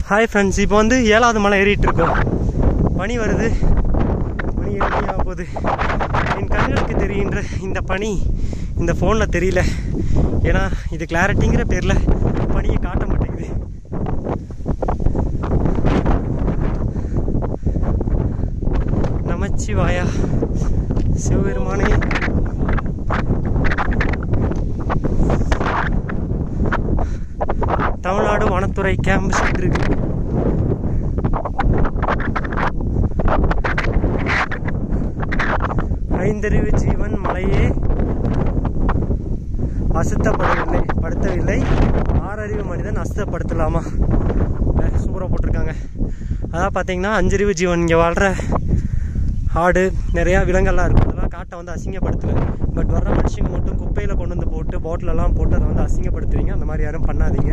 Hi friends இப்போ வந்து ஏழாவது மலை ஏறிட்டு இருக்கோம் பனி வருது பனி ஏழு மணி ஆக போகுது என் கண்களுக்கு தெரிகின்ற இந்த பனி இந்த ஃபோனில் தெரியல ஏன்னா இது கிளாரிட்டிங்கிற பேரில் பனியை காட்ட மாட்டேங்குது நமச்சிவாயா சிவபெருமானே தமிழ்நாடு வனத்துறை கேம்ப் சென்றிருக்கு ஐந்தறிவு ஜீவன் மலையே அசுத்தப்படவில்லை படுத்தவில்லை ஆறறிவு மனிதன் அசுத்தப்படுத்தலாமா சூப்பராக போட்டிருக்காங்க அதான் பார்த்தீங்கன்னா அஞ்சறிவு ஜீவன் இங்கே வாழ்கிற ஆடு நிறையா விலங்கெல்லாம் இருக்கும் அதெல்லாம் காட்டை வந்து அசிங்கப்படுத்தலை பட் வர்ற மனுஷங்க மட்டும் குப்பையில் கொண்டு வந்து போட்டு பாட்டிலெல்லாம் போட்டு அதை வந்து அசிங்கப்படுத்துறீங்க அந்த மாதிரி யாரும் பண்ணாதீங்க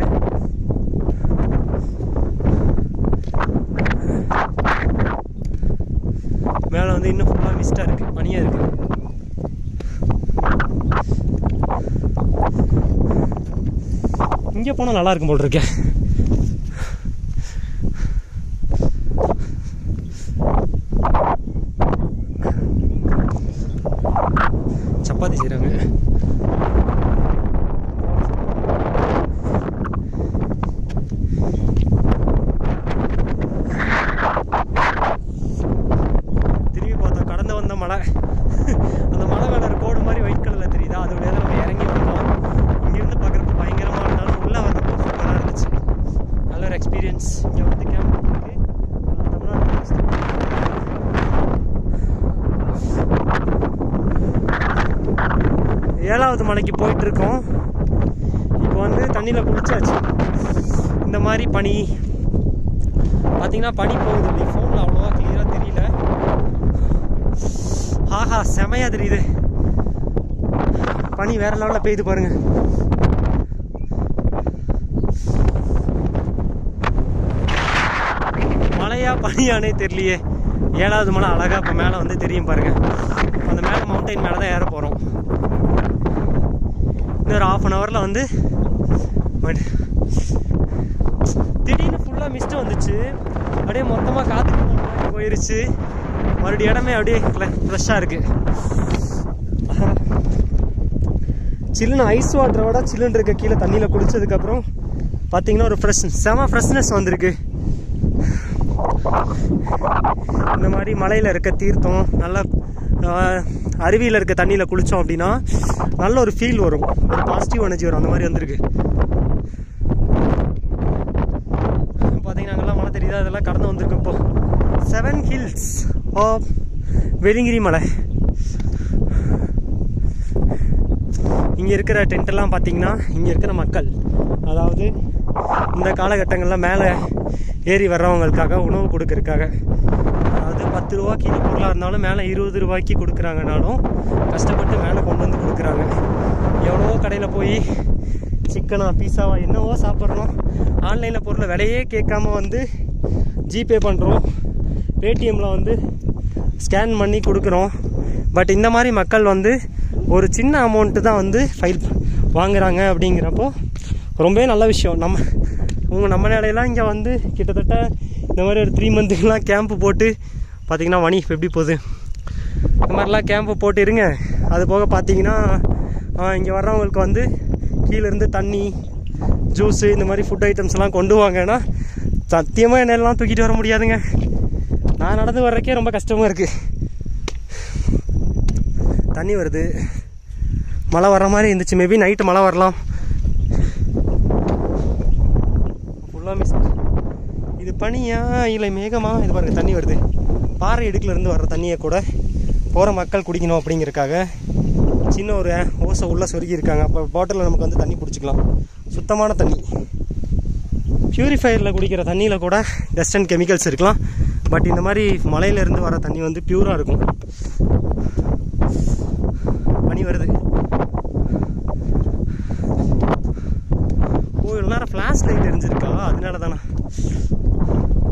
மேலே வந்து இன்னும் ஃபுல்லாக மிஸ்டாக இருக்குது பனியாக இருக்குது இங்கே போனால் நல்லா இருக்கும் போல் இருக்கேன் சப்பாத்தி செய்கிறாங்க திரும்பி பார்த்தா கடந்து வந்த மலை அந்த மலை மேலே ஒரு கோடு மாதிரி ஒயிட் கலரில் தெரியுதா அதோட இதில் நம்ம இறங்கி வந்தோம் இங்கேருந்து பார்க்குறப்ப பயங்கரமாக இருந்தாலும் உள்ளே வர்றப்போ சூப்பராக இருந்துச்சு நல்ல ஒரு எக்ஸ்பீரியன்ஸ் இங்கே வந்து கேம்ப் இருக்கு தமிழ்நாடு forest. ஏழாவது மலைக்கு போயிட்டு இருக்கோம் இப்போ வந்து தண்ணியில் குளிச்சாச்சு இந்த மாதிரி பனி பார்த்தீங்கன்னா பனி போகுது இப்படி ஃபோனில் அவ்வளோவா கிளியராக தெரியல ஆஹா செமையாக தெரியுது பனி வேற லெவலில் பெய்யுது பாருங்க மழையா பனியானே தெரியலையே ஏழாவது மலை அழகா இப்போ மேலே வந்து தெரியும் பாருங்க அந்த மேலே மவுண்டைன் மேலே தான் ஏற போகிறோம் இன்னொரு ஆஃப் அன் ஹவரில் வந்து மறு- திடீர்னு ஃபுல்லாக மிஸ்ட் வந்துச்சு அப்படியே மொத்தமாக காற்று போயிருச்சு மறுபடியும் இடமே அப்படியே ஃப்ரெஷ்ஷாக இருக்கு சில்லுன்னு ஐஸ் வாட்டரோட சில்லுன்னு இருக்க கீழே தண்ணியில் குடிச்சதுக்கப்புறம் பார்த்தீங்கன்னா ஒரு ஃப்ரெஷ் செம ஃப்ரெஷ்னஸ் வந்திருக்கு இந்த மாதிரி மலையில் இருக்க தீர்த்தம் நல்ல ஆஹ், அருவியில் இருக்க தண்ணியில் குளித்தோம் அப்படின்னா நல்ல ஒரு ஃபீல் வரும் ஒரு பாசிட்டிவ் எனர்ஜி வரும் அந்த மாதிரி வந்திருக்கு பார்த்தீங்கன்னா அங்கெல்லாம் மலை தெரியுதா அதெல்லாம் கடந்து வந்திருக்கோம் இப்போ செவன் ஹில்ஸ் ஆஃப் வெலிங்கிரி மலை இங்கே இருக்கிற டென்ட்டெல்லாம் பார்த்தீங்கன்னா இங்கே இருக்கிற மக்கள் அதாவது இந்த காலகட்டங்களில் மேலே ஏறி வர்றவங்களுக்காக உணவு கொடுக்கறதுக்காக அதாவது பத்து ரூபா கிலோ பொருளாக இருந்தாலும் மேலே இருபது ரூபாய்க்கு கொடுக்குறாங்கனாலும் கஷ்டப்பட்டு மேலே கொண்டு வந்து கொடுக்குறாங்க எவ்வளவோ கடையில் போய் சிக்கனா பீஸாவா என்னவோ சாப்பிட்றோம் ஆன்லைனில் பொருளை விலையே கேட்காம வந்து ஜிபே பண்ணுறோம் பேடிஎம்மில் வந்து ஸ்கேன் பண்ணி கொடுக்குறோம் பட் இந்த மாதிரி மக்கள் வந்து ஒரு சின்ன அமௌண்ட்டு தான் வந்து ஃபைல் வாங்குறாங்க அப்படிங்கிறப்போ ரொம்பவே நல்ல விஷயம் நம்ம உங்கள் நம்ம நிலையெல்லாம் இங்கே வந்து கிட்டத்தட்ட இந்த மாதிரி ஒரு த்ரீ மந்த்துக்கெலாம் கேம்ப்பு போட்டு பார்த்தீங்கன்னா மணி இப்போ எப்படி போகுது இந்த மாதிரிலாம் கேம்ப்பு போட்டு இருங்க அது போக பார்த்தீங்கன்னா இங்கே வர்றவங்களுக்கு வந்து கீழேருந்து தண்ணி ஜூஸு இந்த மாதிரி ஃபுட் ஐட்டம்ஸ் எல்லாம் கொண்டு வாங்கன்னா சத்தியமாக என்னெல்லாம் தூக்கிட்டு வர முடியாதுங்க நான் நடந்து வர்றக்கே ரொம்ப கஷ்டமாக இருக்குது தண்ணி வருது மழை வர்ற மாதிரி இருந்துச்சு மேபி நைட்டு மழை வரலாம் ஃபுல்லாக மிஸ் இது பனியா இல்லை மேகமா இது பாருங்க தண்ணி வருது பாறை இடுக்குல இருந்து வர்ற தண்ணியை கூட போகிற மக்கள் குடிக்கணும் அப்படிங்கிறதுக்காக சின்ன ஒரு ஓசை உள்ள சொருகி இருக்காங்க அப்போ பாட்டிலில் நமக்கு வந்து தண்ணி பிடிச்சிக்கலாம் சுத்தமான தண்ணி பியூரிஃபையரில் குடிக்கிற தண்ணியில் கூட டஸ்ட் அண்ட் கெமிக்கல்ஸ் இருக்கலாம் பட் இந்த மாதிரி மலையிலேருந்து வர தண்ணி வந்து பியூராக இருக்கும் பனி வருது ஓ இவ்வளோ நேரம் ஃப்ளாஷ் லைட் எரிஞ்சிருக்கா அதனால தானே